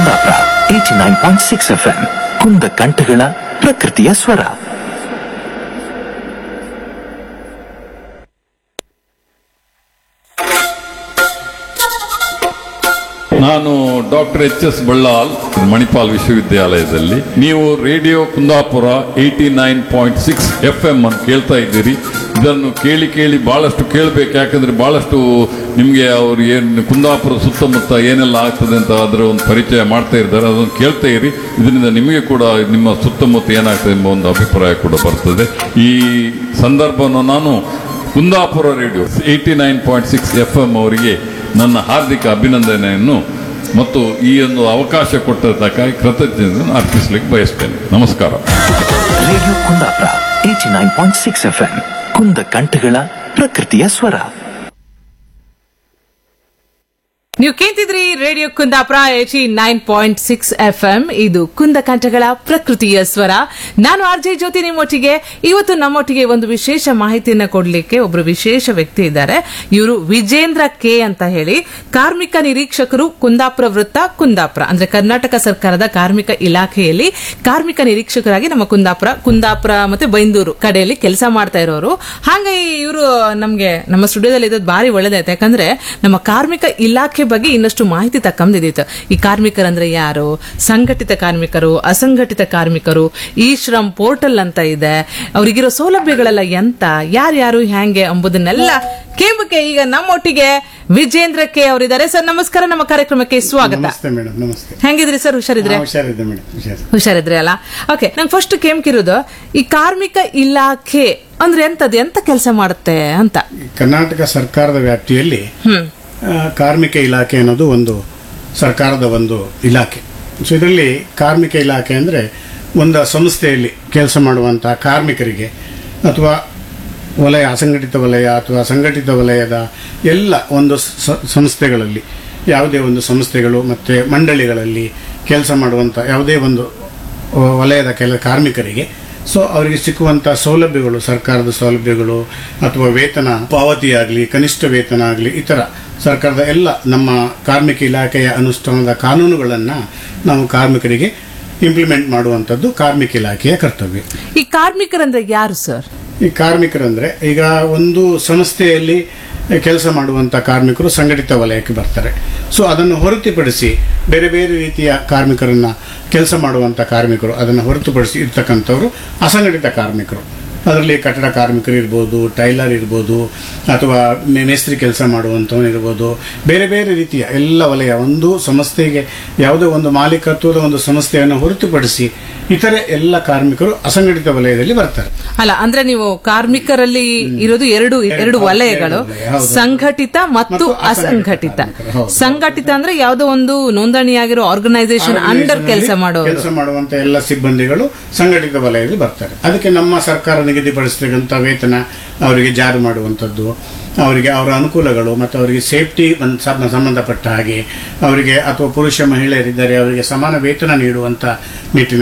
Kundapura eighty nine point six F M ಕುಂದ ಕಂಠಗಳ ಪ್ರಕೃತಿಯ ಸ್ವರ ನಾನು doctor H S Ballal Manipal ವಿಶ್ವವಿದ್ಯಾಲಯದಲ್ಲಿ ನೀವು radio Kundapura eighty nine point six F M ಅಂತ ಕೇಳ್ತಾ ಇದ್ದೀರಿ ಇದನ್ನು ಕೇಳಿ ಕೇಳಿ ಬಹಳಷ್ಟು ಕೇಳಬೇಕು ಯಾಕಂದ್ರೆ ಬಹಳಷ್ಟು ನಿಮಗೆ ಅವ್ರು ಏನು ಕುಂದಾಪುರ ಸುತ್ತಮುತ್ತ ಏನೆಲ್ಲ ಆಗ್ತದೆ ಅಂತ ಅದರ ಒಂದು ಪರಿಚಯ ಮಾಡ್ತಾ ಇದ್ದಾರೆ ಅದನ್ನು ಕೇಳ್ತಾ ಇರಿ ಇದರಿಂದ ನಿಮಗೆ ಕೂಡ ನಿಮ್ಮ ಸುತ್ತಮುತ್ತ ಏನಾಗ್ತದೆ ಎಂಬ ಒಂದು ಅಭಿಪ್ರಾಯ ಕೂಡ ಬರ್ತದೆ ಈ ಸಂದರ್ಭವನ್ನು ನಾನು Kundapura radio eighty nine point six F M ಅವರಿಗೆ ನನ್ನ ಹಾರ್ದಿಕ ಅಭಿನಂದನೆಯನ್ನು ಮತ್ತು ಈ ಒಂದು ಅವಕಾಶ ಕೊಟ್ಟದ್ದಕ್ಕಾಗಿ ಕೃತಜ್ಞತೆಯನ್ನು ಅರ್ಪಿಸಲಿಕ್ಕೆ ಬಯಸ್ತೇನೆ ನಮಸ್ಕಾರ radio Kundapura eighty nine point six F M ಕುಂದ ಕಂಠಗಳ ಪ್ರಕೃತಿಯ ಸ್ವರ ನೀವು ಕೇಳ್ತಿದ್ರಿ radio Kundapura eighty nine point six F M ಇದು ಕುಂದ ಕಂಠಗಳ ಪ್ರಕೃತಿಯ ಸ್ವರ ನಾನು ಆರ್ ಜೆ ಜ್ಯೋತಿ ನಿಮ್ಮೊಟ್ಟಿಗೆ ಇವತ್ತು ನಮ್ಮೊಟ್ಟಿಗೆ ಒಂದು ವಿಶೇಷ ಮಾಹಿತಿಯನ್ನ ಕೊಡ್ಲಿಕ್ಕೆ ಒಬ್ರು ವಿಶೇಷ ವ್ಯಕ್ತಿ ಇದ್ದಾರೆ ಇವರು ವಿಜೇಂದ್ರ ಕೆ ಅಂತ ಹೇಳಿ ಕಾರ್ಮಿಕ ನಿರೀಕ್ಷಕರು ಕುಂದಾಪುರ ವೃತ್ತ ಕುಂದಾಪುರ ಅಂದ್ರೆ ಕರ್ನಾಟಕ ಸರ್ಕಾರದ ಕಾರ್ಮಿಕ ಇಲಾಖೆಯಲ್ಲಿ ಕಾರ್ಮಿಕ ನಿರೀಕ್ಷಕರಾಗಿ ನಮ್ಮ ಕುಂದಾಪುರ ಕುಂದಾಪುರ ಮತ್ತೆ ಬೈಂದೂರು ಕಡೆಯಲ್ಲಿ ಕೆಲಸ ಮಾಡ್ತಾ ಇರೋರು ಹಾಗಾಗಿ ಇವರು ನಮ್ಗೆ ನಮ್ಮ ಸ್ಟುಡಿಯೋದಲ್ಲಿ ಇದ್ದದ್ದು ಬಾರಿ ಒಳ್ಳೇದಾಯ್ತು ಯಾಕಂದ್ರೆ ನಮ್ಮ ಕಾರ್ಮಿಕ ಇಲಾಖೆ ಬಗ್ಗೆ ಇನ್ನಷ್ಟು ಮಾಹಿತಿ ತಕ್ಕಂದಿದ್ದಿತ್ತು ಈ ಕಾರ್ಮಿಕರಂದ್ರೆ ಯಾರು ಸಂಘಟಿತ ಕಾರ್ಮಿಕರು ಅಸಂಘಟಿತ ಕಾರ್ಮಿಕರು ಈ ಶ್ರಮ್ ಪೋರ್ಟಲ್ ಅಂತ ಇದೆ ಅವರಿಗಿರೋ ಸೌಲಭ್ಯಗಳೆಲ್ಲ ಎಂತ ಯಾರ್ಯಾರು ಹ್ಯಾಂಗೆ ಎಂಬುದನ್ನೆಲ್ಲ ಕೇಂಬಕ್ಕೆ ಈಗ ನಮ್ಮೊಟ್ಟಿಗೆ ವಿಜೇಂದ್ರ ಕೆ ಅವರಿದ್ದಾರೆ ಸರ್ ನಮಸ್ಕಾರ ನಮ್ಮ ಕಾರ್ಯಕ್ರಮಕ್ಕೆ ಸ್ವಾಗತ ನಮಸ್ತೆ ಮೇಡಮ್ ನಮಸ್ತೆ ಹೆಂಗಿದ್ರಿ ಸರ್ ಹುಷಾರಿದ್ರೆ ಹಾ, ಹುಷಾರಿದ್ದೆ ಮೇಡಮ್ ಹುಷಾರು ಹುಷಾರಿದ್ರಿ ಅಲ್ಲ ಓಕೆ ನಂಗೆ ಫಸ್ಟ್ ಕೇಮ್ಕಿರೋದು ಈ ಕಾರ್ಮಿಕ ಇಲಾಖೆ ಅಂದ್ರೆ ಎಂತದ್ದು ಎಂತ ಕೆಲಸ ಮಾಡುತ್ತೆ ಅಂತ ಕರ್ನಾಟಕ ಸರ್ಕಾರದ ವ್ಯಾಪ್ತಿಯಲ್ಲಿ ಹ್ಮ್ ಆ, ಕಾರ್ಮಿಕ ಇಲಾಖೆ ಅನ್ನೋದು ಒಂದು ಸರ್ಕಾರದ ಒಂದು ಇಲಾಖೆ ಸೊ ಇದರಲ್ಲಿ ಕಾರ್ಮಿಕ ಇಲಾಖೆ ಅಂದರೆ ಒಂದು ಸಂಸ್ಥೆಯಲ್ಲಿ ಕೆಲಸ ಮಾಡುವಂತಹ ಕಾರ್ಮಿಕರಿಗೆ ಅಥವಾ ವಲಯ ಅಸಂಘಟಿತ ವಲಯ ಅಥವಾ ಸಂಘಟಿತ ವಲಯದ ಎಲ್ಲ ಒಂದು ಸ- ಸಂಸ್ಥೆಗಳಲ್ಲಿ ಯಾವುದೇ ಒಂದು ಸಂಸ್ಥೆಗಳು ಮತ್ತು ಮಂಡಳಿಗಳಲ್ಲಿ ಕೆಲಸ ಮಾಡುವಂಥ ಯಾವುದೇ ಒಂದು ವ- ವಲಯದ ಕೆಲ ಕಾರ್ಮಿಕರಿಗೆ ಸೊ ಅವರಿಗೆ ಸಿಕ್ಕುವಂಥ ಸೌಲಭ್ಯಗಳು ಸರ್ಕಾರದ ಸೌಲಭ್ಯಗಳು ಅಥವಾ ವೇತನ ಪಾವತಿಯಾಗಲಿ ಕನಿಷ್ಠ ವೇತನ ಆಗಲಿ ಈ ಥರ ಸರ್ಕಾರದ ಎಲ್ಲ ನಮ್ಮ ಕಾರ್ಮಿಕ ಇಲಾಖೆಯ ಅನುಷ್ಠಾನದ ಕಾನೂನುಗಳನ್ನು ನಾವು ಕಾರ್ಮಿಕರಿಗೆ ಇಂಪ್ಲಿಮೆಂಟ್ ಮಾಡುವಂಥದ್ದು ಕಾರ್ಮಿಕ ಇಲಾಖೆಯ ಕರ್ತವ್ಯ ಈ ಕಾರ್ಮಿಕರಂದ್ರೆ ಯಾರು ಸರ್ ಈ ಕಾರ್ಮಿಕರಂದ್ರೆ ಈಗ ಒಂದು ಸಂಸ್ಥೆಯಲ್ಲಿ ಕೆಲಸ ಮಾಡುವಂತ ಕಾರ್ಮಿಕರು ಸಂಘಟಿತ ವಲಯಕ್ಕೆ ಬರ್ತಾರೆ ಸೊ ಅದನ್ನು ಹೊರತುಪಡಿಸಿ ಬೇರೆ ಬೇರೆ ರೀತಿಯ ಕಾರ್ಮಿಕರನ್ನ ಕೆಲಸ ಮಾಡುವಂತ ಕಾರ್ಮಿಕರು ಅದನ್ನು ಹೊರತುಪಡಿಸಿ ಇರ್ತಕ್ಕಂಥವ್ರು ಅಸಂಘಟಿತ ಕಾರ್ಮಿಕರು ಅದರಲ್ಲಿ ಕಟ್ಟಡ ಕಾರ್ಮಿಕರು ಇರ್ಬೋದು ಟೈಲರ್ ಇರ್ಬೋದು ಅಥವಾ ಮೇ- ಮೇಸ್ತ್ರಿ ಕೆಲಸ ಮಾಡುವಂಥವನು ಇರ್ಬೋದು ಬೇರೆ ಬೇರೆ ರೀತಿಯ ಎಲ್ಲ ವಲಯ ಒಂದು ಸಂಸ್ಥೆಗೆ ಯಾವುದೋ ಒಂದು ಮಾಲೀಕತ್ವದ ಒಂದು ಸಂಸ್ಥೆಯನ್ನು ಹೊರತುಪಡಿಸಿ ಇತರೆ ಎಲ್ಲ ಕಾರ್ಮಿಕರು ಅಸಂಘಟಿತ ವಲಯದಲ್ಲಿ ಬರ್ತಾರೆ ಅಲ್ಲ ಅಂದ್ರೆ ನೀವು ಕಾರ್ಮಿಕರಲ್ಲಿ ಇರೋದು ಎರಡು ಎರಡು ವಲಯಗಳು ಎರಡು ವಲಯ, ಹೌದು. ಸಂಘಟಿತ ಮತ್ತು ಮತ್ತು ಅಸಂಘಟಿತ ಅಸಂಘಟಿತ ಕಾರ್ಮಿಕರು, ಹೌದು. ಸಂಘಟಿತ ಅಂದ್ರೆ ಯಾವುದೋ ಒಂದು ನೋಂದಣಿಯಾಗಿರೋ ಆರ್ಗನೈಸೇಷನ್ ಅಂಡರ್ ಕೆಲಸ ಮಾಡೋರು ಕೆಲಸ ಮಾಡುವಂತ ಎಲ್ಲ ಸಿಬ್ಬಂದಿಗಳು ಸಂಘಟಿತ ವಲಯದಲ್ಲಿ ಬರ್ತಾರೆ ಅದಕ್ಕೆ ನಮ್ಮ ಸರ್ಕಾರ ನಿಗದಿಪಡಿಸಿದಂತ ವೇತನ ಅವರಿಗೆ ಜಾರಿ ಮಾಡುವಂಥದ್ದು ಅವರಿಗೆ ಅವರ ಅನುಕೂಲಗಳು ಮತ್ತು ಅವರಿಗೆ ಸೇಫ್ಟಿ ಸಂಬಂಧಪಟ್ಟ ಹಾಗೆ ಅವರಿಗೆ ಅಥವಾ ಪುರುಷ ಮಹಿಳೆಯರಿದ್ದರೆ ಅವರಿಗೆ ಸಮಾನ ವೇತನ ನೀಡುವಂತ ನಿಟ್ಟಿನಲ್ಲಿ